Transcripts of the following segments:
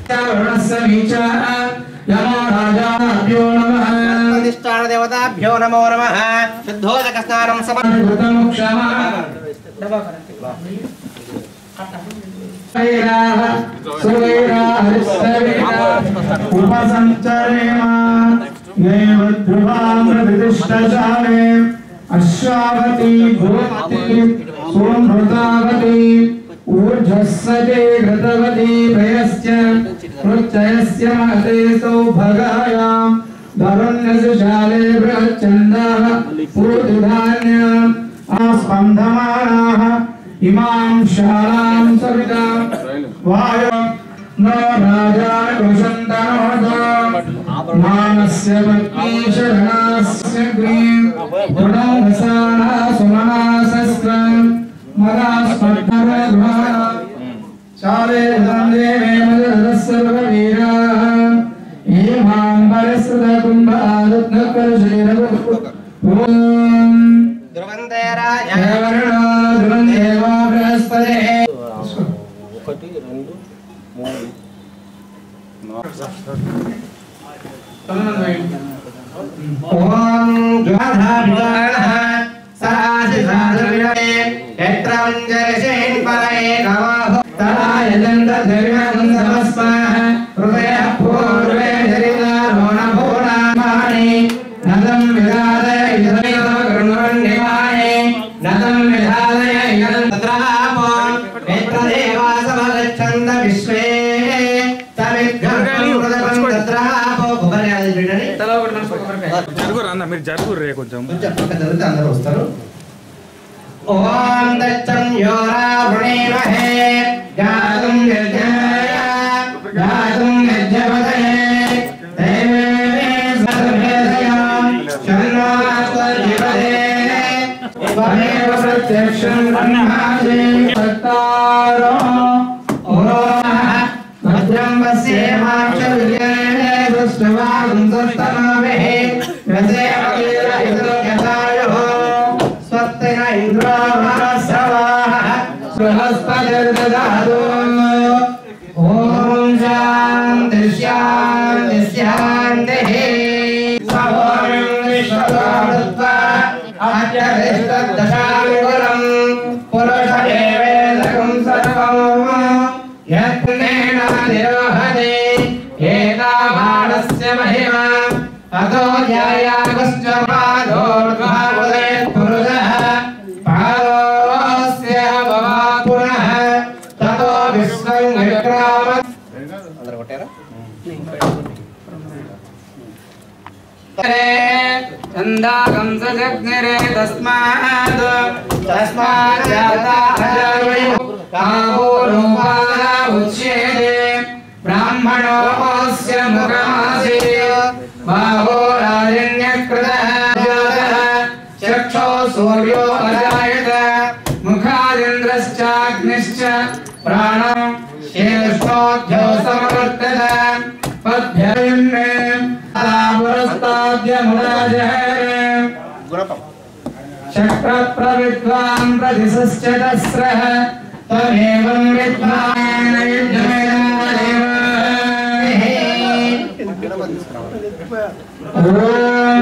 యమో రాజాభ్యో నమః అధిష్టాన దేవతాభ్యో నమో నమ శుద్ధోదక స్నానం సమ కృతముక్షమా వైరాహ సువైరాహరిస్తవేన ఉపసంచరేమ నైవ ధ్రువామృతిష్టశాలే అశ్వావతి భూవతి సోమృతావతి ఊర్ధ్వస్సతే ఘృతవతి భయశ్చ మృచ్చయస్య మహతే సౌభగాయాం ధరుణ్యసుశాలే బృహచ్చందాః పూర్తిధాన్యం ఆస్పందమానాः ఇమాం శాలాం సవితాం వాయు నో రాజా కుశంతనోదో మానస్య పత్నీ శరణాస్య గ్రీం గుణం వసానా సుమనాసస్త్రం మదాస్పర్ధరధ్వా శాలే దందే మే మదరసర్వవీరా ఏమాం పరిసృత కుంభ ఆరుత్నకర్షేరవ ఓం ధ్రువంతే రాజ దేవర్ణో ధ్రువందేవా బృహస్పతే ఒకటి రెండు మూడు ఓం జ్వాధాభిమానః సహాసి సాధువినమే యత్ర మంజరసేన్ పరయే నమః తాయదంత ధర్మం సమస్మాః హృదయ పూర్వే ధరిదారోణ భూనామాని నదం విదాదయ ఇదమిద కృణ్వన్యమాని నదం విధాలయ ఇదం తత్రాపో నేత్రదేవాసమగచ్చంద విశ్వే తమిద్గర్భం హృదయం తత్రాపో కొబ్బరి అది చూడండి జరుగురు అన్న మీరు జరుగురు రే కొంచెం కొంచెం పక్క జరిగితే అందరూ వస్తారు ఓం దచ్చం యోరావృణీమహే గాతుం యజ్ఞాయ గాతుం యజ్ఞపతయే దేవే సర్వేదయాం శరణాస్వజీవదే త్వమేవ ప్రత్యక్షం బ్రహ్మాసి సత్తారో భద్రం వస్యేమాక్షవిజే దృష్టవాగం సస్తమావిః రసేమకీర ఇదృగతాయో స్వస్తిన ఇంద్రో మనసవాః బృహస్పతిర్దదాతు ఓం శాంతి శాంతి శాంతిః సహోరం విశ్వదామృత్వా అత్యధిష్టదశాంగులం పురుష ఏవేదకం సర్వం యత్నేనాదిరోహతే ఏతావానస్య మహిమా అతో ధ్యాయాగశ్చ పాదోర్ధ్వాముదే పురుషः పాదోస్య భవాత్ పునః తతో విశ్వం విక్రామ అందరూ కొట్టారా చందాకం సజగ్నిరే తస్మాత్ తస్మాత్ జాతారజాయో కామో రూపాన ఉచ్యేతే బ్రాహ్మణోస్య ముఖమాసే బాహో రాజన్యకృతః జాతః చక్షో సూర్యో అజాయత ముఖాదింద్రశ్చాగ్నిశ్చ ప్రాణం శేషోధ్యో సమవర్తత పద్భ్యన్నే పురస్తాద్యమురాజహరే గుణపం చక్రప్రవిద్వాన్ ప్రతిశ్చతస్రః తమేవం విద్వాన్ యుద్ధమిదం వదేమహే. ఓం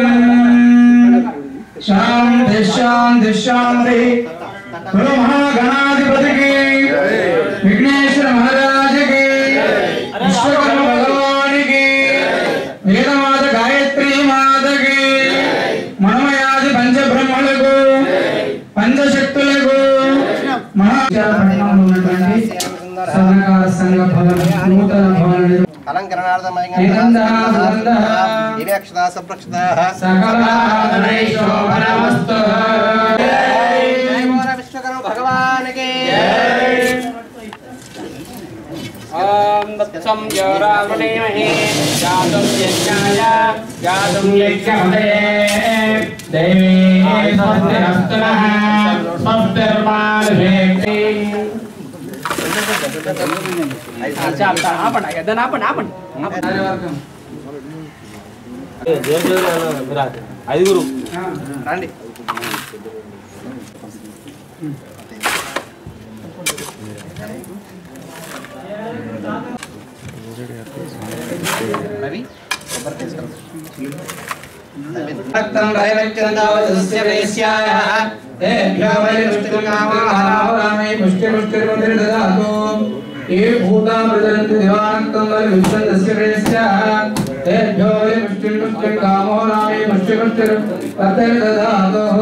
శాంతి శాంతి శాంతి బ్రహ్మగణాధిపతికి విఘ్నేశ్వర మహారాజుకి విశ్వకర్మ భగవానికి వేదమాత గాయత్రి మాతకి మనమయాది పంచబ్రహ్మలకు పంచశక్తులకు మహాపట్నంలో ఉన్నటువంటి సహకార సంఘ భవన నూతన భవన నిర్మాణం అలంకరణార్థమైక్షతా సంరక్షితా సకలాదరై శోభనమస్తు విశ్వకర్మ భగవానికి ॐ तत्सं रावणेमहे जातं यज्ञाय जातं యజ్ఞమదే దేవీ స్వస్తిరస్తునః స్వస్తిర్మానుషేక్తి ఆపండి దాన్ని ఆపండి ఆపండి ఐదుగురు రండి రవి కొబ్బరి తీసుకురా రక్తం రైవచ్చందావతస్య వేశ్యాయ తేభ్యో వైరుష్టిం కామాహారామే ये भूता प्रचलन्ति दिवानक्तं वै विश्वन्दस्य प्रेस्या तेभ्यो वै मुष्टिं मुष्टिं कामो नामे मुष्टिमुष्टिं पतिर्दधातुः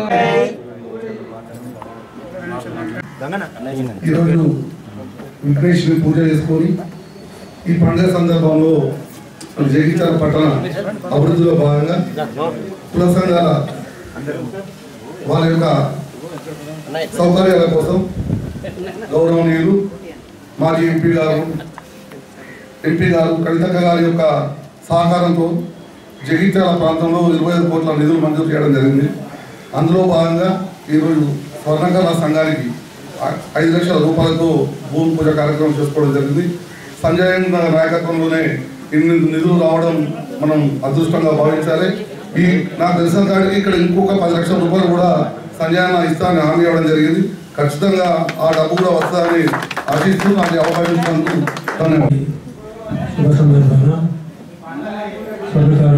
ఈరోజు వెంకటేశ్వరి పూజ చేసుకొని ఈ పండుగ సందర్భంలో మన జగిత్యాల పట్టణ అభివృద్ధిలో భాగంగా కుల సంఘాల వాళ్ళ యొక్క సౌకర్యాల కోసం గౌరవనీయులు మాజీ ఎంపీ గారు ఎంపీ గారు కవితక్క గారి యొక్క సహకారంతో జగిత్యాల ప్రాంతంలో ఇరవై ఐదు కోట్ల నిధులు మంజూరు చేయడం జరిగింది అందులో భాగంగా ఈరోజు స్వర్ణకళ సంఘానికి ఐ- ఐదు లక్షల రూపాయలతో భూమి పూజ కార్యక్రమం చేసుకోవడం జరిగింది సంజయ్ అన్న నాయకత్వంలోనే ఇన్ని నిధులు రావడం మనం అదృష్టంగా భావించాలి ఈ నాకు తెలిసిన కాడికి ఇక్కడ ఇంకొక పది లక్షల రూపాయలు కూడా సంజయ్ అన్న ఇస్తానని హామీ ఇవ్వడం జరిగింది ఖచ్చితంగా ఆ డబ్బు కూడా వస్తుందని ఆశిస్తూ నాకు ఈ అవకాశం ఇచ్చినందుకు ధన్యవాదాలు శుభ సందర్భాన స్వర్ణకార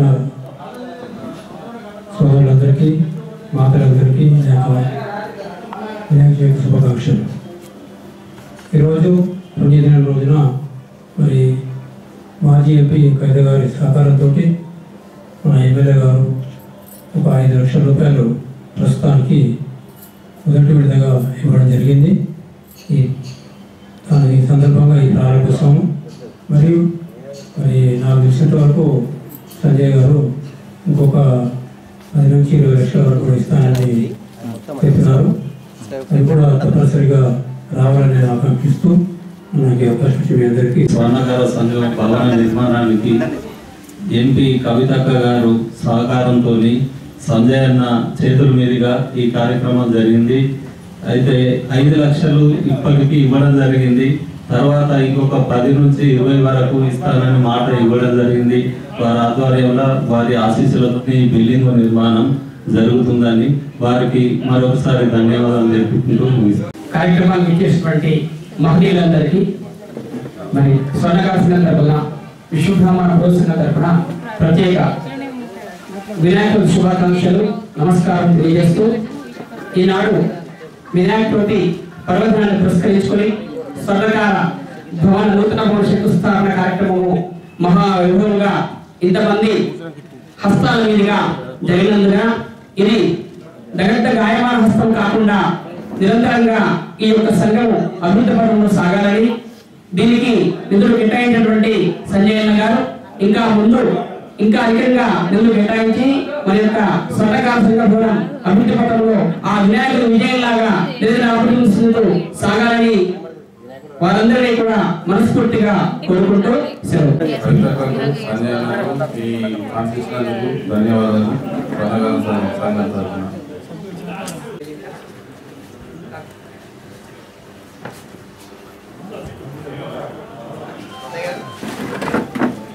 సోదరులందరికీ మాతలందరికీ నా యొక్క వినాయక చవితి శుభాకాంక్షలు ఈరోజు పుణ్యదినం రోజున మరి మాజీ ఎంపీ కవిత గారి సహకారంతో మన ఎమ్మెల్యే గారు ఒక ఐదు లక్షల రూపాయలు ప్రస్తుతానికి మొదటి విడతగా ఇవ్వడం జరిగింది ఈ దాని సందర్భంగా ఈ ప్రారంభిస్తాము మరియు మరి నాకు తెలిసినంత వరకు సంజయ్ గారు ఇంకొక పది నుంచి ఇరవై లక్షల వరకు కూడా ఇస్తానని చెప్తున్నారు అది కూడా తప్పనిసరిగా రావాలని నేను ఆకాంక్షిస్తూ నాకు ఈ అవకాశం ఇచ్చిన మీ అందరికీ స్వర్ణకార సంఘం భవన నిర్మాణానికి ఎంపీ కవితక్క గారు సహకారంతో సంజయ్ అన్న చేతుల మీదుగా ఈ కార్యక్రమం జరిగింది అయితే ఐదు లక్షలు ఇప్పటికి ఇవ్వడం జరిగింది తర్వాత ఇంకొక పది నుంచి ఇరవై వరకు ఇస్తానని మాట ఇవ్వడం జరిగింది వారి ఆధ్వర్యంలో వారి ఆశీస్సులతో ఈ బిల్డింగ్ నిర్మాణం జరుగుతుందని వారికి మరొకసారి ధన్యవాదాలు తెలుపుకుంటూ ముగిస్తాను కార్యక్రమానికి ఇచ్చేసినటువంటి మహనీయులందరికీ మరి స్వర్ణకార సంఘం తరపున విశ్వబ్రహ్మణ పురోత్సవం తరపున ప్రత్యేక వినాయకుడి శుభాకాంక్షలు నమస్కారం తెలియజేస్తూ ఈనాడు వినాయక చవితి పర్వదినాన్ని పురస్కరించుకొని స్వర్ణకార భవన నూతన భవన శంకుస్థాపన కార్యక్రమము మహా వైభవంగా ఇంతమంది హస్తాల మీదుగా జరిగినందున ఇది దగడ్డ గాయమాన హస్తం కాకుండా నిరంతరంగా ఈ యొక్క సంఘం అభివృద్ధి పథంలో సాగాలని దీనికి నిధులు కేటాయించినటువంటి సంజయ్ అన్న గారు ఇంకా ముందు ఇంకా అధికంగా నిధులు కేటాయించి మన యొక్క స్వర్ణకార సంఘ భవనం అభివృద్ధి పథంలో ఆ వినాయకుడు విజయంలాగా నిధులు అభివృద్ధి సాగాలని వారందరినీ కూడా మనస్ఫూర్తిగా కోరుకుంటూ సెలవు కవితకు సంజయ్ అన్నకు ఈ కాన్స్టిట్యూషన్ ధన్యవాదాలు స్వర్ణకార సంఘం తరఫున